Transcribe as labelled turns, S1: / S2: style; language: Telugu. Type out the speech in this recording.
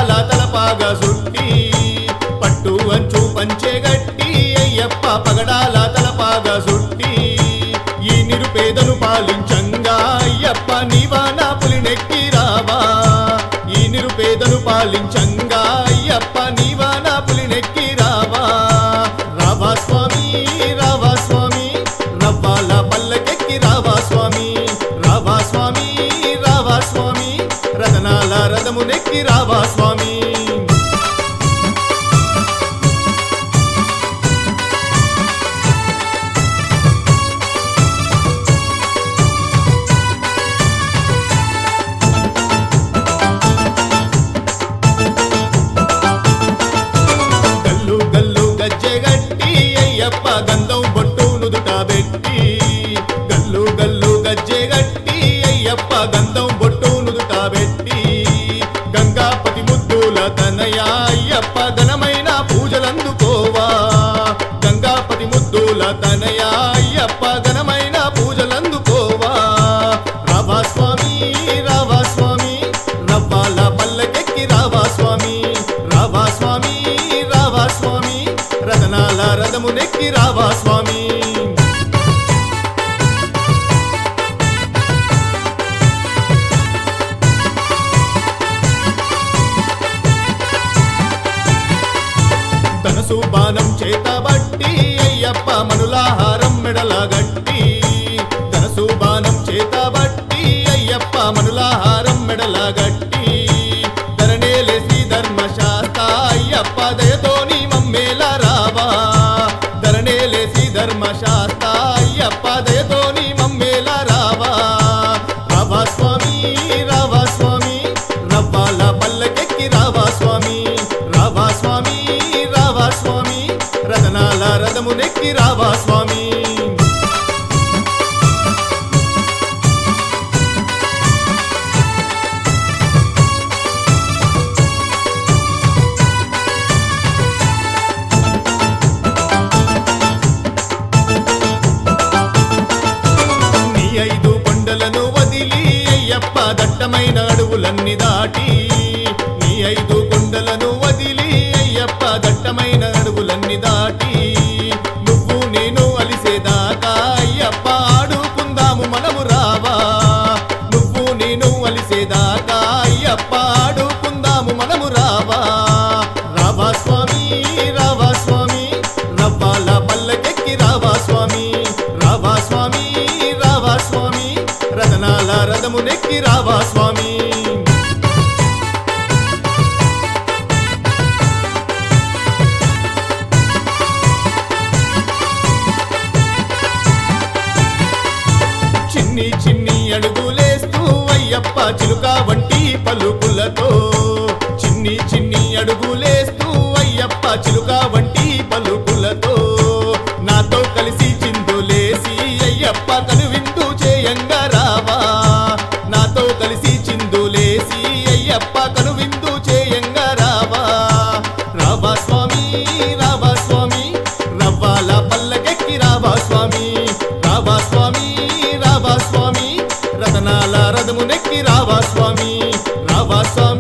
S1: పగడాల తలపాగా సుట్టి పట్టు అంచు పంచెగట్టి అయ్యప్ప పగడాల తలపాగా సుట్టి ఈ నిరుపేదను పాలించంగా అయ్యప్ప నీవానా పులినెక్కి రావా ఈ నిరుపేదను పాలించంగా అయ్యప్ప నీవానా పులినెక్కి రావా రావా స్వామి రావా స్వామి రవ్వాల పల్లకెక్కి రావా స్వామి రావా స్వామి రావా స్వామి రతనాల రథమునెక్కి రావా స్వామి గల్లు గల్లు గజ్జెగట్టి అయ్యప్ప గంధం బొట్టు నుదుట పెట్టి గల్లు గల్లు గజ్జెగట్టి అయ్యప్ప గంధం బొట్టు నుదుట పెట్టి గంగాపతి ముద్దుల తనయ అయ్యప్ప ఘనమైన పూజలందుకోవా గంగాపతి ముద్దుల తనయ అయ్యప్ప ఘనమైన పూజలందుకోవా రావా స్వామి రావా స్వామి రవ్వాల పల్లకెక్కి రావా స్వామి రావా స్వామి రావా స్వామి రతనాల రథమునెక్కి రావా స్వామి తనసు బాణం చేతబట్టి అయ్యప్ప మనులాహారం మెడలగట్టి తనసు బాణం చేతబట్టి అయ్యప్ప మనులాహారం మెడలగట్టి ధరణేలేసి ధర్మశాస్త్ర అయ్యప్ప దయతోని మమ్మేల రావా ధరణేలేసి ధర్మశాస్త్ర అయ్యప్ప దయతోని మమ్మేల రావా రావా స్వామి రావా స్వామి రవ్వాల పల్లకెక్కి రావా స్వామి రావా స్వామి రావా స్వామి రతనాల రథమునెక్కి రావా స్వామి నీ ఐదు కొండలను వదిలి అయ్యప్ప దట్టమైన అడవులన్నీ దాటి నీ ఐదు కొండలను వదిలి అయ్యప్ప దట్టమైన అడవులన్నీ దాటి నువ్వు నేను అలిసేదాకా అయ్యప్ప ఆడుకుందాము మనము రావా నువ్వు నేను అలిసేదాకా అయ్యప్ప ఆడుకుందాము మనము రావా రావా స్వామి రావా స్వామి రవ్వాల పల్లకెక్కి రావా స్వామి రావా స్వామి రావా స్వామి రతనాల రథమునెక్కి రావా స్వామి చిన్ని చిన్ని అడుగులేస్తూ అయ్యప్ప చిలుక వంటి పలుకులతో చిన్ని చిన్ని అడుగులేస్తూ అయ్యప్ప చిలుక వంటి పలుకులతో నాతో కలిసి చిందులేసి అయ్యప్ప కనువిందు చేయంగా రావా నాతో కలిసి చిందులేసి అయ్యప్ప కనువిందు చేయంగా రావా రావా స్వామి రావా స్వామి రవ్వాల పల్లకెక్కి రావా స్వామి రావా స్వామి రావా స్వామి రతనాల రథమునెక్కి రావా స్వామి రావా స్వామి